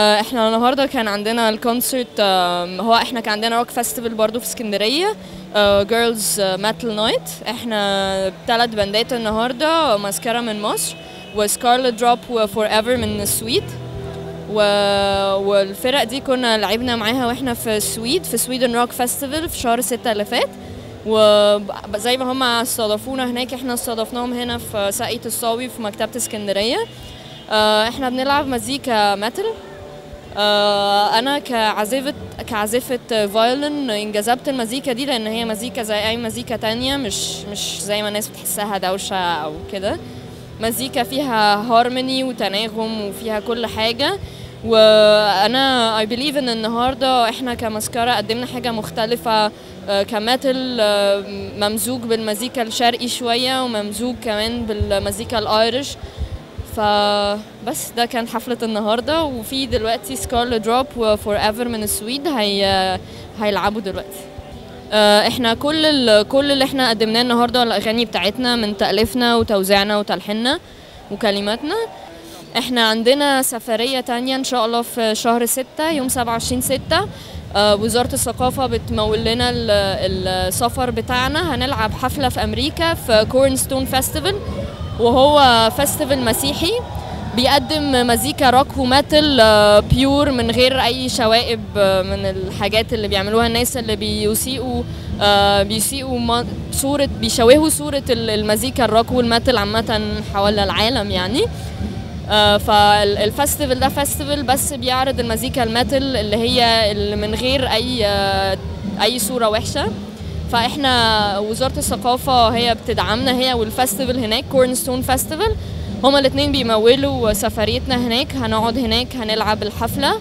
آه، احنا النهارده كان عندنا الكونسرت آم، هو احنا كان عندنا روك فيستيفال برضو في اسكندريه جيرلز ميتال نايت احنا ثلاث باندات النهارده ماسكارا من مصر وسكارلت دروب وفور ايفر من السويد و... والفرق دي كنا لعبنا معاها واحنا في السويد في سويدن روك فيستيفال في شهر ستة اللي فات وزي ما هم استضافونا هناك احنا استضفناهم هنا في ساقية الصاوي في مكتبة اسكندرية آه، احنا بنلعب مزيكا ميتال آه، انا كعازفة كعازفة فايولن انجذبت المزيكا دي لان هي مزيكا زي اي مزيكا تانية مش مش زي ما الناس بتحسها دوشة او كده مزيكا فيها هارموني وتناغم وفيها كل حاجة وانا اي بليف ان النهارده احنا كمسكرة قدمنا حاجة مختلفة آه، كميتال آه، ممزوج بالمزيكا الشرقي شوية وممزوج كمان بالمزيكا الايرش فبس ده كان حفلة النهاردة وفي دلوقتي سكارل دروب وفور ايفر من السويد هي هيلعبوا دلوقتي آه، احنا كل ال... كل اللي احنا قدمناه النهارده الاغاني بتاعتنا من تأليفنا وتوزيعنا وتلحيننا وكلماتنا احنا عندنا سفرية تانية ان شاء الله في شهر ستة يوم 27 ستة آه، وزارة الثقافة بتمول لنا ال- السفر بتاعنا هنلعب حفلة في أمريكا في كورنستون فيستيفال وهو فيستيفال مسيحي بيقدم مزيكا روك وميتال آه، بيور من غير أي شوائب آه، من الحاجات اللي بيعملوها الناس اللي بيسيئوا آه، بيسيئوا ما- صورة بيشوهوا صورة ال- المزيكا الروك والميتال عامة حول العالم يعني آه، فالفestival ده فestival بس بيعرض المزيكا الميتال اللي هي اللي من غير اي آه، اي صوره وحشه فاحنا وزاره الثقافه هي بتدعمنا هي والفestival هناك كورنستون فيستيفال هما الاثنين بيمولوا سفريتنا هناك هنقعد هناك هنلعب الحفله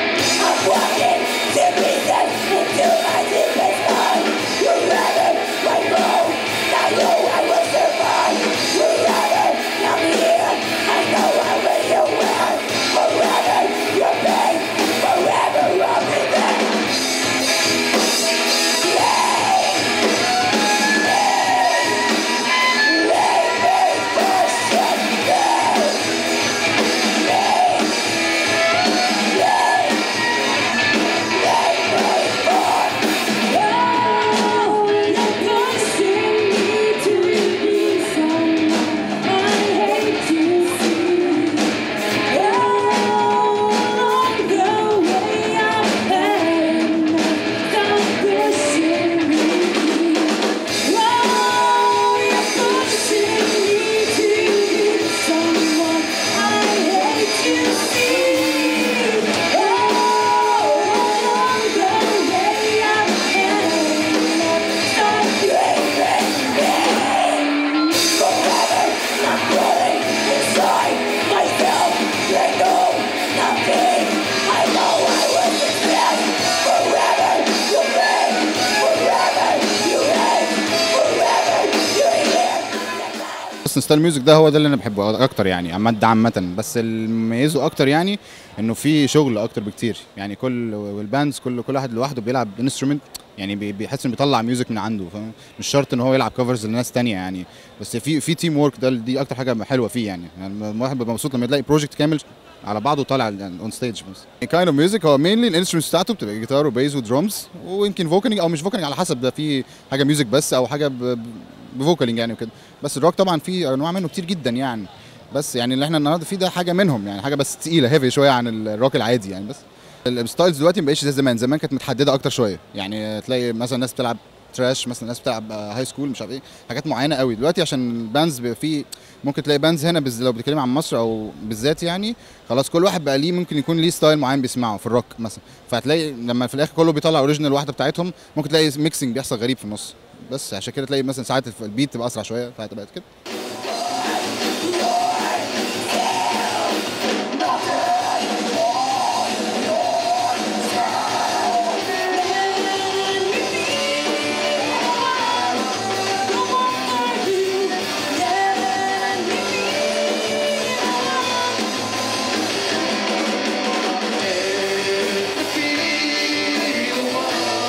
بس ستايل الميوزك ده هو ده اللي انا بحبه اكتر يعني عامه ده عامه بس اللي مميزه اكتر يعني انه في شغل اكتر بكتير يعني كل والباندز كل كل واحد لوحده بيلعب انسترومنت يعني بي- بيحس انه بيطلع ميوزك من عنده فاهم مش شرط ان هو يلعب كفرز لناس تانية يعني بس في في تيم ورك ده دي اكتر حاجه حلوه فيه يعني, يعني الواحد بيبقى مبسوط لما يلاقي بروجكت كامل على بعضه طالع اون ستيج بس كايند اوف ميوزك هو مينلي الانسترومنتس بتاعته بتبقى جيتار وبيز ودرمز ويمكن فوكالينج او مش فوكالينج على حسب ده في حاجه ميوزك بس او حاجه ب- ب- بفوكالينج يعني وكده بس الروك طبعا في انواع منه كتير جدا يعني بس يعني اللي احنا النهارده فيه ده حاجه منهم يعني حاجه بس تقيله هيفي شويه عن الروك العادي يعني بس الستايلز دلوقتي ما بقتش زي زمان زمان كانت متحدده اكتر شويه يعني تلاقي مثلا ناس بتلعب تراش مثلا ناس بتلعب هاي سكول مش عارف ايه حاجات معينه قوي دلوقتي عشان البانز بيبقى في ممكن تلاقي بانز هنا بز... لو بتتكلم عن مصر او بالذات يعني خلاص كل واحد بقى ليه ممكن يكون ليه ستايل معين بيسمعه في الروك مثلا فهتلاقي لما في الاخر كله بيطلع اوريجينال واحده بتاعتهم ممكن تلاقي ميكسنج بيحصل غريب في النص بس عشان كده تلاقي مثلا ساعات البيت تبقى اسرع شويه فهتبقى كده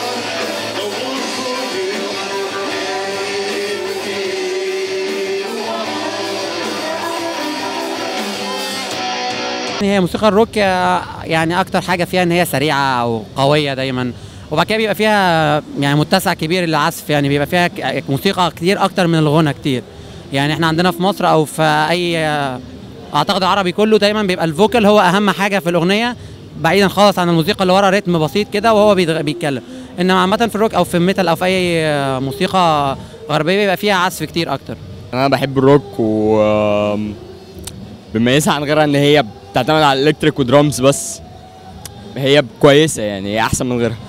The one for you, هي موسيقى الروك آه، يعني اكتر حاجه فيها ان هي سريعه او قويه دايما وبعد كده بيبقى فيها يعني متسع كبير للعزف يعني بيبقى فيها ك- موسيقى كتير اكتر من الغنى كتير يعني احنا عندنا في مصر او في اي آه، اعتقد العربي كله دايما بيبقى الفوكال هو اهم حاجه في الاغنيه بعيدا خالص عن الموسيقى اللي ورا رتم بسيط كده وهو بيتغ- بيتكلم انما عامه في الروك او في الميتال او في اي آه، موسيقى غربيه بيبقى فيها عزف كتير اكتر انا بحب الروك و آم، بميزها عن غيرها ان هي بتعتمد على الالكتريك ودرامز بس هي كويسه يعني هي احسن من غيرها